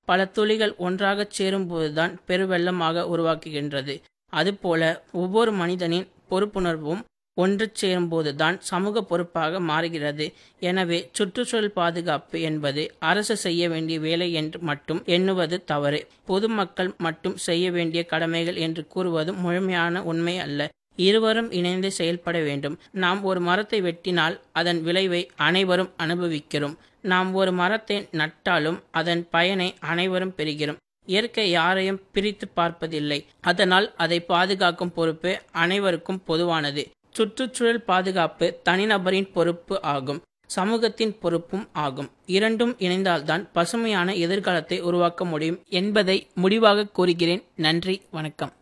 பல துளிகள் ஒன்றாகச் சேரும்போதுதான் பெருவெள்ளமாக உருவாக்குகின்றது அதுபோல ஒவ்வொரு மனிதனின் பொறுப்புணர்வும் ஒன்று சேரும்போதுதான் சமூக பொறுப்பாக மாறுகிறது எனவே சுற்றுச்சூழல் பாதுகாப்பு என்பது அரசு செய்ய வேண்டிய வேலை என்று மட்டும் எண்ணுவது தவறு பொதுமக்கள் மட்டும் செய்ய வேண்டிய கடமைகள் என்று கூறுவது முழுமையான உண்மை அல்ல இருவரும் இணைந்து செயல்பட வேண்டும் நாம் ஒரு மரத்தை வெட்டினால் அதன் விளைவை அனைவரும் அனுபவிக்கிறோம் நாம் ஒரு மரத்தை நட்டாலும் அதன் பயனை அனைவரும் பெறுகிறோம் இயற்கை யாரையும் பிரித்து பார்ப்பதில்லை அதனால் அதை பாதுகாக்கும் பொறுப்பு அனைவருக்கும் பொதுவானது சுற்றுச்சூழல் பாதுகாப்பு தனிநபரின் பொறுப்பு ஆகும் சமூகத்தின் பொறுப்பும் ஆகும் இரண்டும் இணைந்தால்தான் பசுமையான எதிர்காலத்தை உருவாக்க முடியும் என்பதை முடிவாக கூறுகிறேன் நன்றி வணக்கம்